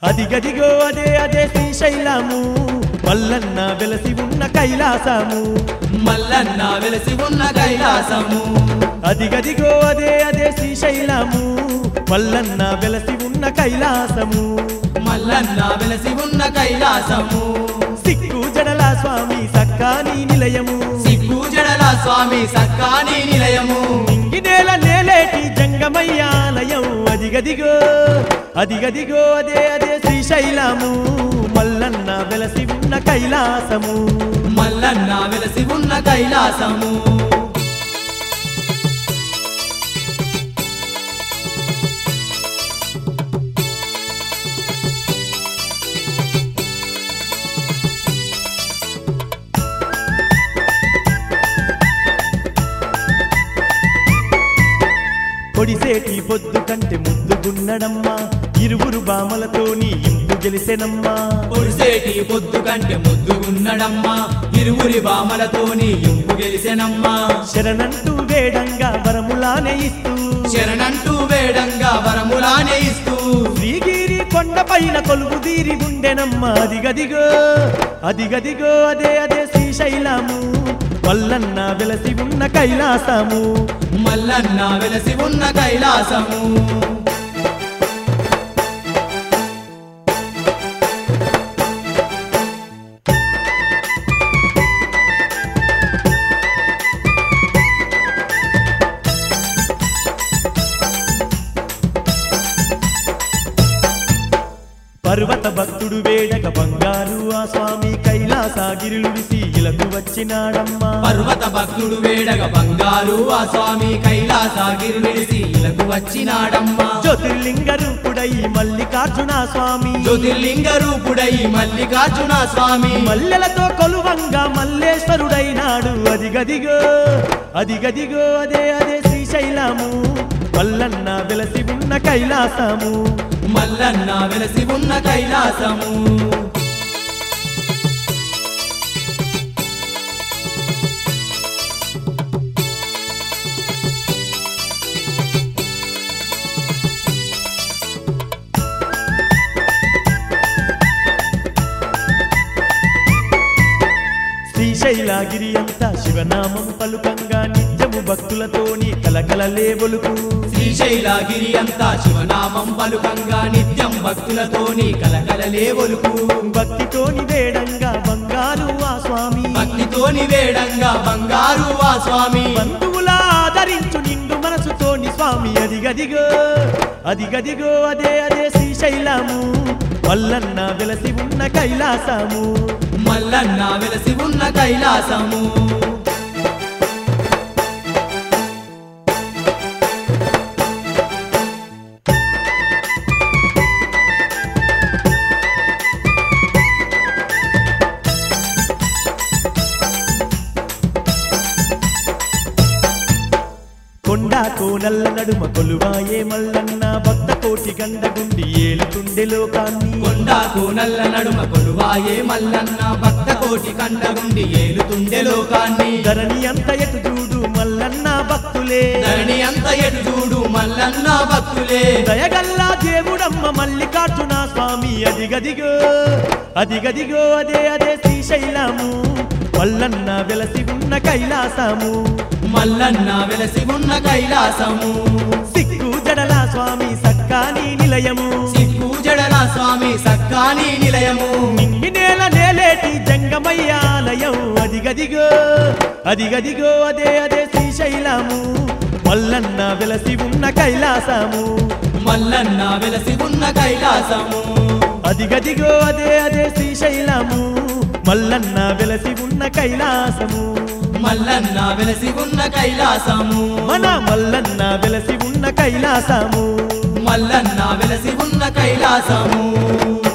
అదిగదిగో అదే అదే శ్రీశైలము మల్లన్న వెలసి ఉన్న కైలాసము మల్లన్న వెలసి ఉన్న కైలాసము అదిగదిగో అదే అదే శ్రీశైలము మల్లన్న వెలసి ఉన్న కైలాసము మల్లన్న వెలసి ఉన్న కైలాసము సిక్కు జడల స్వామి సక్కాని నిలయము సిగ్గు జడల స్వామి సక్కాని నిలయము ఇంగి నేల నేలేటి జంగమయ్యాలయం అదిగదిగో అదిగదిగో అదే అదే శ్రీశైలము మల్లన్న వెలసి ఉన్న కైలాసము మల్లన్న వెలసి ఉన్న కైలాసము పొడిసేటి పొద్దు కంటే ముద్దుగున్నడమ్మా ఇరువురు బామలతోని ఇంపు గెలిసెనమ్మా పొడిసేటి పొద్దు కంటే ముద్దుగున్నడమ్మా ఇరువురి బామలతోని ఇంపు గెలిసెనమ్మా శరణంటూ వేడంగా వరములానే ఇస్తూ శరణంటూ వేడంగా వరములానే ఇస్తూ శ్రీగిరి కొండపైన కొలువు తీరి ఉండెనమ్మా అదిగదిగో అదిగదిగో అదే అదే శ్రీశైలము వల్లన్న వెలసి ఉన్న కైలాసము మల్లన్న వెలసి ఉన్న కైలాసము పర్వత భక్తుడు వేడక బంగారు ఆ స్వామి కైలాసగిరులు ఇలకు వచ్చినాడమ్మా పర్వత భక్తుడు వేడగ బంగారు ఆ స్వామి కైలాసగిరి నిలిసి ఇలకు వచ్చినాడమ్మా జ్యోతిర్లింగ రూపుడై మల్లికార్జున స్వామి జ్యోతిర్లింగ రూపుడై మల్లికార్జున స్వామి మల్లెలతో కొలువంగా మల్లేశ్వరుడైనాడు అదిగదిగో అదిగదిగో అదే అదే శ్రీశైలము మల్లన్న వెలసి ఉన్న కైలాసము మల్లన్న వెలసి ఉన్న కైలాసము శ్రీశైలగిరి అంతా శివనామం పలుకంగా నిత్యము భక్తులతోని కలకలలే ఒలుకు శ్రీశైలగిరి అంతా శివనామం పలుకంగా నిత్యం భక్తులతోని కలకలలే ఒలుకు భక్తితోని వేడంగా బంగారు ఆ స్వామి భక్తితోని వేడంగా బంగారు ఆ స్వామి బంధువుల ఆదరించు నిండు మనసుతోని స్వామి అదిగదిగో అదిగదిగో అదే అదే శ్రీశైలము వల్లన్న వెలసి ఉన్న కైలాసము మల్లన్న వెలసి ఉన్న కైలాసము కొండ కోనల్ల నడుమ కొలువాయే మల్లన్న భక్త కోటి గండగుండి ఏలుతుండే లోకాన్ని కొండ కోనల్ల నడుమ కొలువాయే మల్లన్న భక్త కోటి కండగుండి ఏలుతుండే లోకాన్ని ధరణి అంత ఎటు చూడు మల్లన్న భక్తులే ధరణి అంత ఎటు చూడు మల్లన్న భక్తులే దయగల్లా దేవుడమ్మ మల్లికార్జున స్వామి అదిగదిగో అదిగదిగో అదే అదే శ్రీశైలము మల్లన్న వెలసి ఉన్న కైలాసము మల్లన్న వెలసి ఉన్న కైలాసము సిక్కు జడల స్వామి సక్కాని నిలయము సిగ్గు జడల స్వామి సక్కాని నిలయము నింగి నేల నేలేటి జంగమయ్యాలయం అదిగదిగో అదిగదిగో అదే అదే శ్రీశైలము మల్లన్న వెలసి ఉన్న కైలాసము మల్లన్న వెలసి ఉన్న కైలాసము అదిగదిగో అదే అదే శ్రీశైలము మల్లన్న వెలసి ఉన్న కైలాసము మల్లన్న వెలసి ఉన్న కైలాసము మన మల్లన్న వెలసి ఉన్న కైలాసము మల్లన్న వెలసి ఉన్న కైలాసము